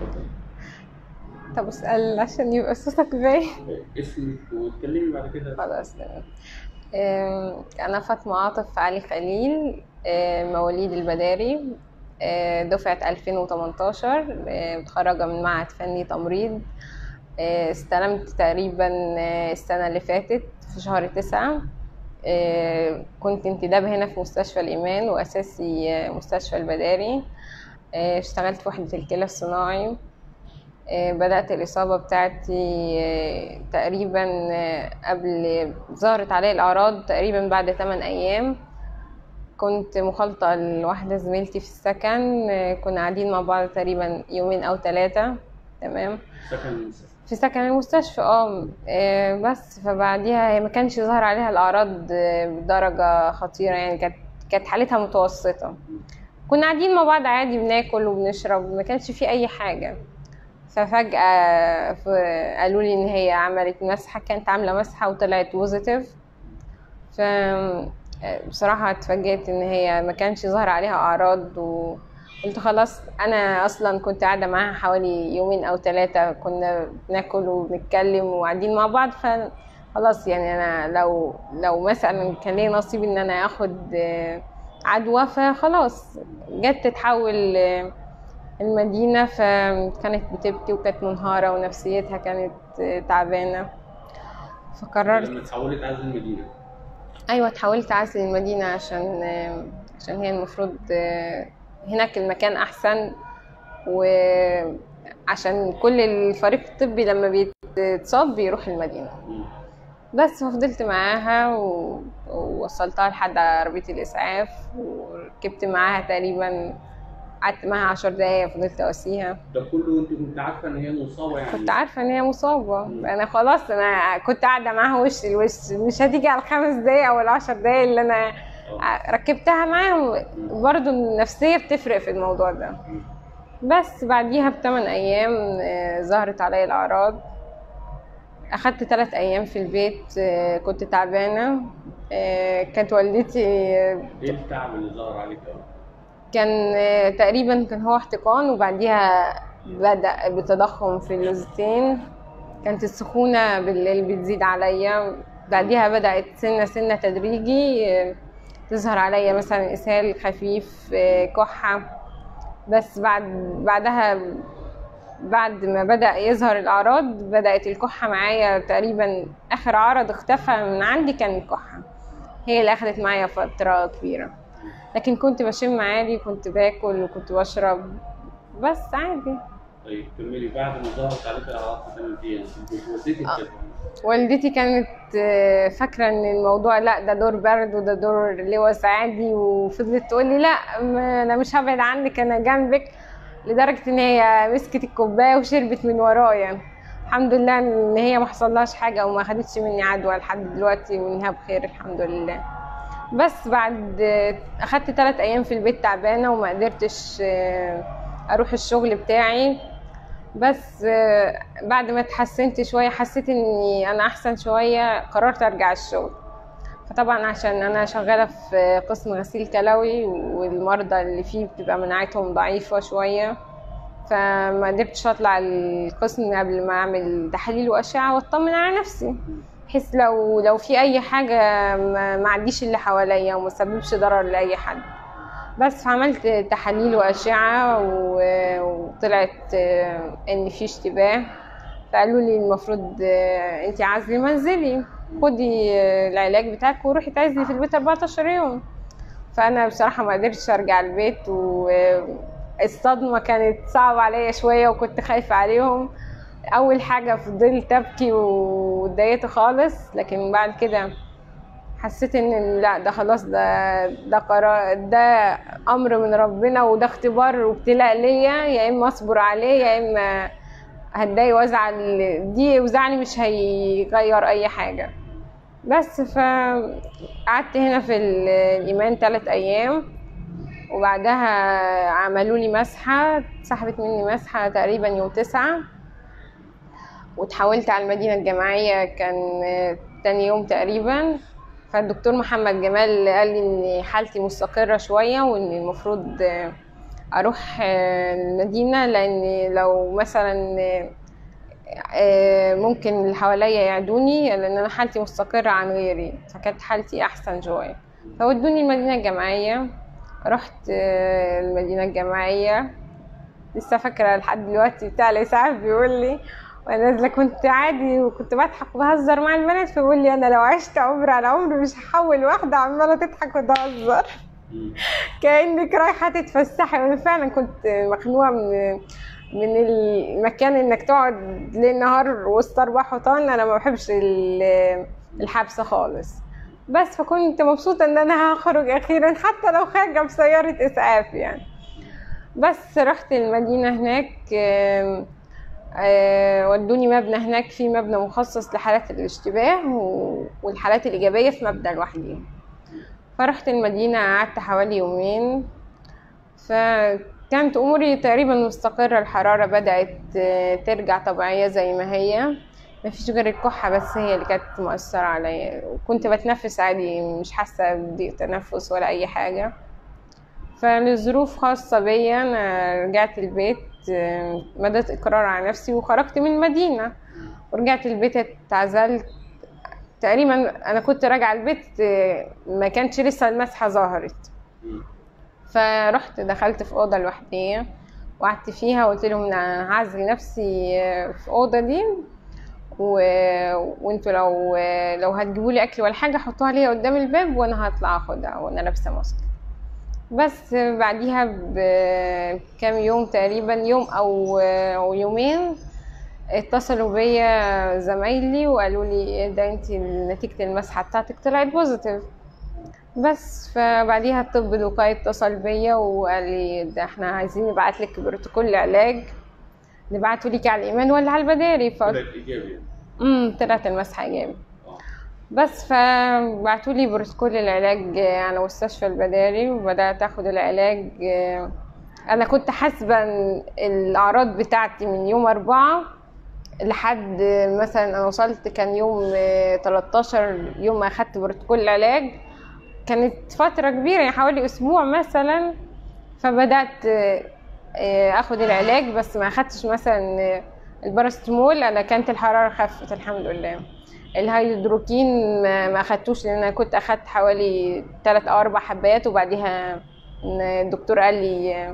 اتفضل طب اسأل عشان يبقى صوتك باين اسمك واتكلمي بعد كده خلاص تمام آم، أنا فاطمة عاطف علي خليل آم، مواليد البداري آه، دفعة 2018 آه، متخرجة من معهد فني تمريض آه، استلمت تقريبا آه، السنة اللي فاتت في شهر تسعة آه، كنت انتداب هنا في مستشفى الإيمان وأساسي آه، مستشفى البداري آه، اشتغلت في وحدة الكلى الصناعي آه، بدأت الإصابة بتاعتي آه، تقريبا آه، قبل ظهرت علي الأعراض تقريبا بعد 8 أيام كنت مخالطة لواحدة زميلتي في السكن آه، كنا قاعدين مع بعض تقريبا يومين أو ثلاثة تمام سكن المستشفى في سكن المستشفى اه آه، بس فبعديها هي ما كانش ظهر عليها الأعراض آه، بدرجة خطيرة يعني كانت كانت حالتها متوسطة كنا قاعدين مع بعض عادي بناكل وبنشرب ما كانش في أي حاجة ففجأة ف- قالوا لي إن هي عملت مسحة كانت عاملة مسحة وطلعت بوزيتيف ف بصراحة اتفاجئت إن هي ما كانش ظهر عليها أعراض وقلت خلاص أنا أصلا كنت قاعدة معاها حوالي يومين أو ثلاثة كنا بناكل وبنتكلم وقاعدين مع بعض ف خلاص يعني أنا لو لو مثلا كان لي نصيب إن أنا آخد آه، عدوى فخلاص جت تتحول آه، المدينة فكانت بتبكي وكانت منهارة ونفسيتها كانت آه، تعبانة فقررت لما اتحولت عزل المدينة ايوه اتحولت اعزل المدينه عشان عشان هي المفروض هناك المكان احسن وعشان كل الفريق الطبي لما بيتصاب بيروح المدينه مم. بس ففضلت معاها و... ووصلتها لحد عربيه الاسعاف وركبت معاها تقريبا قعدت معاها عشر دقايق فضلت اواسيها ده كله انت كنت عارفة ان هي مصابة يعني كنت عارفه ان هي مصابه مم. انا خلاص انا كنت قاعده معاها وش لوش مش هتيجي على الخمس دقايق او العشر دقايق اللي انا آه. ركبتها معاهم برضو النفسيه بتفرق في الموضوع ده مم. بس بعديها بثمان ايام آه، ظهرت علي الاعراض اخدت ثلاث ايام في البيت آه، كنت تعبانه آه، كانت والدتي آه، ايه التعب اللي ظهر عليك أوي؟ كان آه، تقريبا كان هو احتقان وبعديها بدأ بتضخم في اللوزتين كانت السخونة بالليل بتزيد عليا بعديها بدأت سنة سنة تدريجي آه، تظهر عليا مثلا إسهال خفيف آه، كحة بس بعد بعدها بعد ما بدأ يظهر الأعراض بدأت الكحة معايا تقريبا آخر عرض اختفى من عندي كان الكحة هي اللي أخدت معايا فترة كبيرة لكن كنت بشم عادي كنت باكل وكنت بشرب بس عادي طيب كملي بعد ما ظهرت عليك الاعراض في 8 ايام انت والدتك آه. كانت والدتي كانت آه، فاكرة ان الموضوع لا ده دور برد وده دور لوس عادي وفضلت تقول لي لا ما انا مش هبعد عنك انا جنبك لدرجة ان هي مسكت الكوباية وشربت من ورايا الحمد لله ان هي ما حصلهاش حاجة وما خدتش مني عدوى لحد دلوقتي وانها بخير الحمد لله بس بعد آه، اخدت ثلاث ايام في البيت تعبانة وما قدرتش آه، اروح الشغل بتاعي بس آه، بعد ما اتحسنت شوية حسيت اني انا احسن شوية قررت ارجع الشغل فطبعا عشان انا شغالة في قسم غسيل كلوي والمرضى اللي فيه بتبقى مناعتهم ضعيفة شوية فما قدرتش اطلع القسم قبل ما اعمل تحاليل واشعة واطمن على نفسي بحيث لو لو في اي حاجة ما ما عديش اللي حواليا وما سببش ضرر لاي حد بس فعملت تحاليل وأشعة و- وطلعت آه، إن في اشتباه فقالوا لي المفروض آه، أنت عازلة منزلي خدي آه، العلاج بتاعك وروحي تعزلي في البيت 14 يوم فأنا بصراحة ما قدرتش أرجع البيت والصدمة كانت صعبة عليا شوية وكنت خايفة عليهم أول حاجة فضلت أبكي واتضايقت خالص لكن بعد كده حسيت ان لا ده خلاص ده ده قرار ده امر من ربنا وده اختبار وابتلاء ليا يا اما اصبر عليه يا اما هتضايق وازعل دي وزعلي مش هيغير اي حاجه بس فقعدت هنا في ال- الايمان ثلاث ايام وبعدها عملوا لي مسحه سحبت مني مسحه تقريبا يوم تسعة وتحولت على المدينه الجامعيه كان تاني يوم تقريبا فالدكتور محمد جمال قال لي ان حالتي مستقرة شوية وان المفروض اروح آه، المدينه لان لو مثلا آه، ممكن اللي حواليا يعدوني لان انا حالتي مستقره عن غيري فكانت حالتي احسن شويه فودوني المدينه الجامعيه رحت آه، المدينه الجامعيه لسه فاكره لحد دلوقتي بتاع الاسعاف بيقول لي وانا نازله كنت عادي وكنت بضحك وبهزر مع البنات فبيقول لي انا لو عشت عمر على عمر مش هحول واحده عماله تضحك وتهزر مم. كانك رايحه تتفسحي وانا فعلا كنت مخنوقه من من المكان انك تقعد ليل نهار وسط اربع حيطان انا ما بحبش ال- الحبس خالص بس فكنت مبسوطه ان انا هخرج اخيرا حتى لو خارجه بسياره اسعاف يعني بس رحت المدينه هناك آم، آه، ودوني مبنى هناك في مبنى مخصص لحالات الاشتباه و- والحالات الإيجابية في مبنى لوحديهم فرحت المدينة قعدت حوالي يومين فكانت أموري تقريبا مستقرة الحرارة بدأت آه، ترجع طبيعية زي ما هي مفيش غير الكحة بس هي اللي كانت مؤثرة عليا وكنت بتنفس عادي مش حاسة بضيق تنفس ولا أي حاجة فلظروف خاصة بيا أنا رجعت البيت آه، مدت إقرار على نفسي وخرجت من المدينة ورجعت البيت اتعزلت تقريبا أنا كنت راجعة البيت آه، ما كانش لسه المسحة ظهرت مم. فرحت دخلت في أوضة لوحدية وقعدت فيها وقلت لهم أنا هعزل نفسي آه، في أوضة دي و... وانتوا لو لو هتجيبوا لي اكل ولا حاجه حطوها لي قدام الباب وانا هطلع اخدها وانا لابسه ماسك بس بعديها بكام يوم تقريبا يوم او او يومين اتصلوا بيا زمايلي وقالوا لي إيه ده انت نتيجه المسحه بتاعتك طلعت بوزيتيف بس فبعديها الطب الوقائي اتصل بيا وقال لي ده احنا عايزين نبعت لك بروتوكول علاج نبعته ليكي على الايمان ولا على البداري فقلت طلعت ايجابي يعني. امم طلعت المسحه ايجابي اه بس فبعتوا لي بروتوكول العلاج على مستشفى البداري وبدات اخد العلاج انا كنت حاسبه إن الاعراض بتاعتي من يوم أربعة لحد مثلا انا وصلت كان يوم 13 يوم ما اخدت بروتوكول العلاج كانت فتره كبيره يعني حوالي اسبوع مثلا فبدات اخد العلاج بس ما اخدتش مثلا البارستمول انا كانت الحراره خفت الحمد لله الهيدروكين ما ما اخدتوش لان انا كنت اخدت حوالي 3 او 4 حبات وبعديها الدكتور قال لي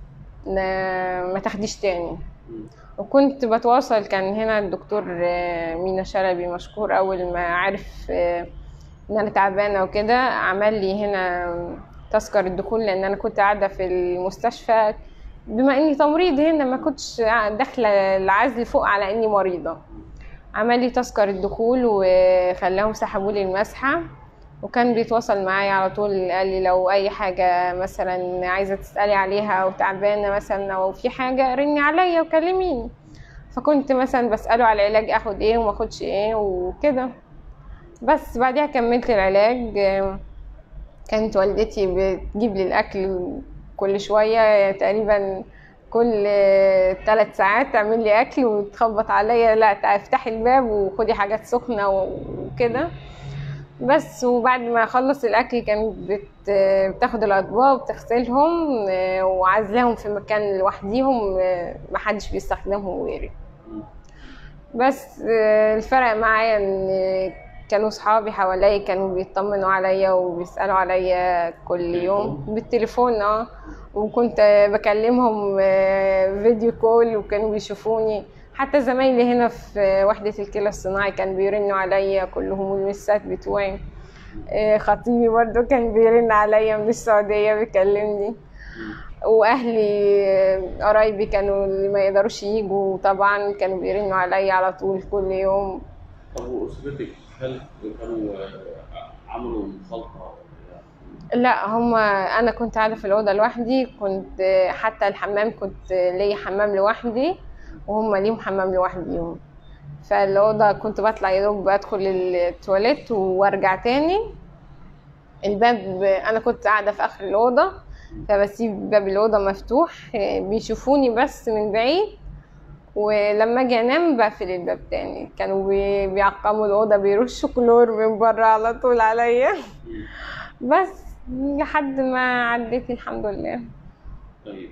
ن- ما تاخديش تاني مم. وكنت بتواصل كان هنا الدكتور آه، مينا شلبي مشكور اول ما عرف آه، ان انا تعبانه وكده عمل لي هنا تذكر الدخول لان انا كنت قاعده في المستشفى بما اني تمريض هنا ما كنتش داخله العزل فوق على اني مريضه عمل لي تذكر الدخول وخلاهم سحبوا لي المسحه وكان بيتواصل معايا على طول قال لي لو اي حاجه مثلا عايزه تسالي عليها او تعبانه مثلا او في حاجه رني عليا وكلميني فكنت مثلا بساله على العلاج اخد ايه وما اخدش ايه وكده بس بعدها كملت العلاج آم، كانت والدتي بتجيب لي الاكل كل شويه تقريبا كل ثلاث ساعات تعمل لي اكل وتخبط عليا لا تعالي افتحي الباب وخدي حاجات سخنه وكده بس وبعد ما اخلص الاكل كانت بت... بتاخد الاطباق وبتغسلهم آه، وعازلاهم في مكان لوحديهم آه، محدش بيستخدمهم غيري مم. بس آه، الفرق معايا ان كانوا صحابي حواليا كانوا بيطمنوا عليا وبيسألوا عليا كل يوم بالتليفون اه وكنت بكلمهم آه، فيديو كول وكانوا بيشوفوني حتى زمايلي هنا في وحدة الكلى الصناعي كانوا بيرنوا عليا كلهم والمسات بتوعي آه، خطيبي برضو كان بيرن عليا من السعودية بيكلمني واهلي آه، قرايبي كانوا اللي ما يقدروش يجوا طبعا كانوا بيرنوا عليا على طول كل يوم طب واسرتك هل كانوا آه، عملوا مخالطه لا هما انا كنت قاعده في الاوضه لوحدي كنت آه، حتى الحمام كنت آه، ليا حمام لوحدي وهم ليهم حمام لوحديهم فالاوضه كنت بطلع يا دوب ادخل التواليت وارجع تاني الباب انا كنت قاعده في اخر الاوضه فبسيب باب الاوضه مفتوح آه، بيشوفوني بس من بعيد ولما اجي انام بقفل الباب تاني كانوا بي- بيعقموا الاوضه بيرشوا كلور من بره على طول عليا مم. بس لحد ما عديت الحمد لله طيب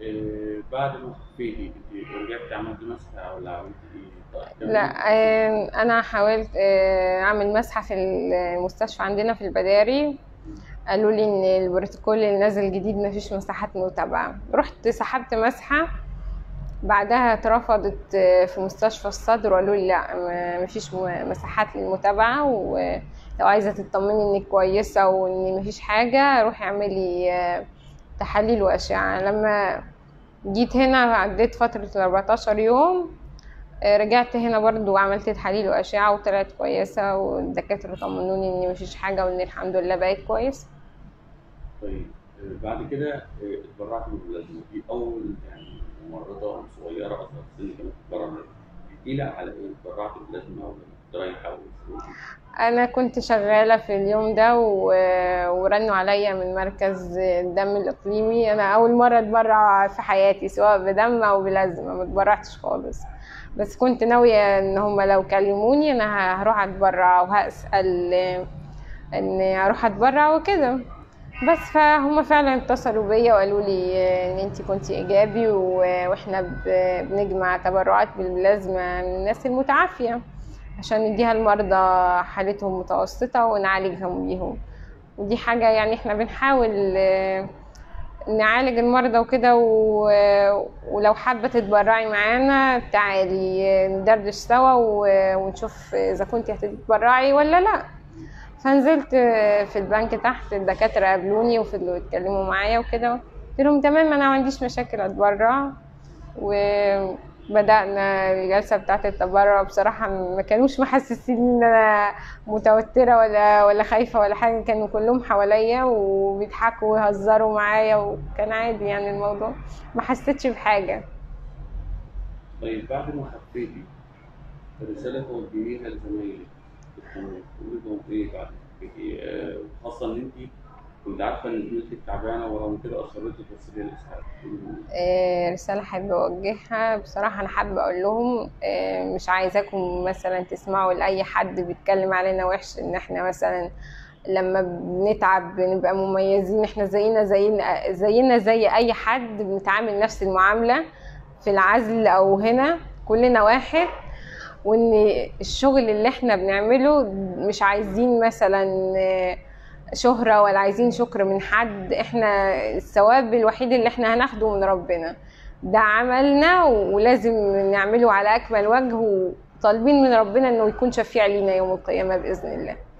آه، بعد ما خفيتي انت رجعتي عملتي مسحه ولا عملتي ايه؟ طيب، لا آه، انا حاولت آه، اعمل مسحه في المستشفى عندنا في البداري قالوا لي ان البروتوكول اللي نازل جديد مفيش مساحات متابعه رحت سحبت مسحه بعدها اترفضت آه، في مستشفى الصدر وقالوا لي لا م- مفيش م- مساحات للمتابعه ولو عايزه تطمني انك كويسه وان مفيش حاجه روحي اعملي آه، تحاليل واشعه لما جيت هنا عديت فتره ال 14 يوم آه، رجعت هنا برضو وعملت تحاليل واشعه وطلعت كويسه والدكاتره طمنوني ان مفيش حاجه وان الحمد لله بقيت كويس طيب آه، بعد كده آه، اتبرعت بالبلازما دي اول يعني ممرضه صغيره اصلا في السن كانت بتتبرع احكي لي على ايه اتبرعت بالبلازما ولا كنت رايحه ولا انا كنت شغاله في اليوم ده و- ورنوا عليا من مركز الدم الاقليمي انا اول مره اتبرع في حياتي سواء بدم او بلازمه ما اتبرعتش خالص بس كنت ناويه ان هم لو كلموني انا هروح اتبرع وهسال ان اروح اتبرع وكده بس فهم فعلا اتصلوا بيا وقالوا لي ان انت كنت ايجابي و- واحنا ب- بنجمع تبرعات بالبلازما من الناس المتعافيه عشان نديها المرضى حالتهم متوسطة ونعالجهم بيهم ودي حاجة يعني احنا بنحاول آه، نعالج المرضى وكده و- ولو حابة تتبرعي معانا تعالي آه، ندردش سوا و- ونشوف إذا كنت هتتبرعي ولا لأ فنزلت آه، في البنك تحت الدكاترة قابلوني وفضلوا يتكلموا معايا وكده قلت لهم تمام أنا ما عنديش مشاكل أتبرع وبدأنا الجلسة بتاعة التبرع بصراحة ما كانوش محسسين إن أنا متوترة ولا ولا خايفة ولا حاجة كانوا كلهم حواليا وبيضحكوا ويهزروا معايا وكان عادي يعني الموضوع ما حسيتش بحاجة طيب بعد ما خفيتي رسالة توجهيها لزمايلك تقول لهم ايه بعد ما خفيتي آه، خاصة ان انت كنت عارفة ان زميلتك تعبانة ورغم كده اصريتي توصلي الاسعاف تقول لهم إيه؟ آه، رسالة حابة أوجهها بصراحة أنا حابة أقول لهم آه، مش عايزاكم مثلا تسمعوا لأي حد بيتكلم علينا وحش إن إحنا مثلا لما بنتعب بنبقى مميزين إحنا زينا زينا زينا زي أي حد بنتعامل نفس المعاملة في العزل أو هنا كلنا واحد وإن الشغل اللي إحنا بنعمله مش عايزين مثلا آه، شهرة ولا عايزين شكر من حد احنا الثواب الوحيد اللي احنا هناخده من ربنا ده عملنا ولازم نعمله على اكمل وجه وطالبين من ربنا انه يكون شفيع لينا يوم القيامة باذن الله